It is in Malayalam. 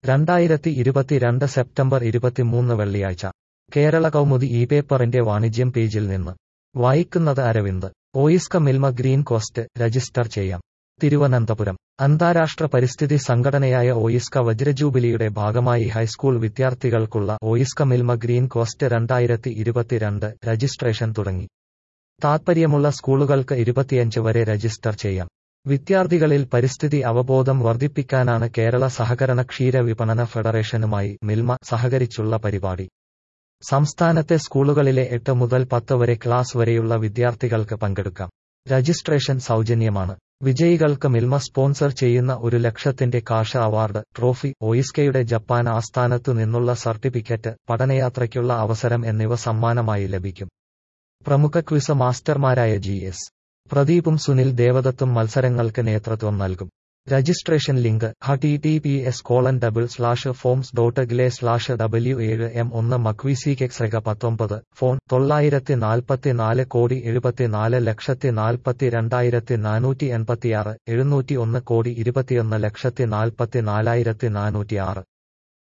രണ്ടായിരത്തി ഇരുപത്തിരണ്ട് സെപ്റ്റംബർ ഇരുപത്തിമൂന്ന് വെള്ളിയാഴ്ച കേരള കൗമുദി ഈ പേപ്പറിന്റെ വാണിജ്യം പേജിൽ നിന്ന് വായിക്കുന്നത് Aravind OISCA Milma green coast register ചെയ്യാം തിരുവനന്തപുരം അന്താരാഷ്ട്ര പരിസ്ഥിതി സംഘടനയായ ഓയിസ്ക വജ്രജൂബിലിയുടെ ഭാഗമായി ഹൈസ്കൂൾ വിദ്യാർത്ഥികൾക്കുള്ള ഓയിസ്ക മിൽമ ഗ്രീൻ കോസ്റ്റ് രണ്ടായിരത്തി ഇരുപത്തിരണ്ട് രജിസ്ട്രേഷൻ തുടങ്ങി താത്പര്യമുള്ള സ്കൂളുകൾക്ക് ഇരുപത്തിയഞ്ച് വരെ രജിസ്റ്റർ ചെയ്യാം വിദ്യാർത്ഥികളിൽ പരിസ്ഥിതി അവബോധം വർദ്ധിപ്പിക്കാനാണ് കേരള സഹകരണ ക്ഷീര വിപണന ഫെഡറേഷനുമായി മിൽമ സഹകരിച്ചുള്ള പരിപാടി സംസ്ഥാനത്തെ സ്കൂളുകളിലെ എട്ട് മുതൽ പത്ത് വരെ ക്ലാസ് വരെയുള്ള വിദ്യാർത്ഥികൾക്ക് പങ്കെടുക്കാം രജിസ്ട്രേഷൻ സൗജന്യമാണ് വിജയികൾക്ക് മിൽമ സ്പോൺസർ ചെയ്യുന്ന ഒരു ലക്ഷത്തിന്റെ കാഷ് അവാർഡ് ട്രോഫി ഒയിസ്കയുടെ ജപ്പാൻ ആസ്ഥാനത്തു നിന്നുള്ള സർട്ടിഫിക്കറ്റ് പഠനയാത്രയ്ക്കുള്ള അവസരം എന്നിവ സമ്മാനമായി ലഭിക്കും പ്രമുഖ ക്വിസ് മാസ്റ്റർമാരായ ജി എസ് പ്രദീപും സുനിൽ ദേവദത്തും മത്സരങ്ങൾക്ക് നേതൃത്വം നൽകും registration link H T T P S colon double slash forms dot gle slash W ഏഴ് എം ഒന്ന് മക്വിസി കെക്സ് പത്തൊമ്പത് ഫോൺ തൊള്ളായിരത്തി നാൽപ്പത്തിനാല് കോടി എഴുപത്തിനാല് ലക്ഷത്തി നാൽപ്പത്തി രണ്ടായിരത്തി നാനൂറ്റി എൺപത്തിയാറ് എഴുന്നൂറ്റി ഒന്ന് കോടി ഇരുപത്തിയൊന്ന് ലക്ഷത്തി നാൽപ്പത്തി നാലായിരത്തി നാനൂറ്റിയാറ്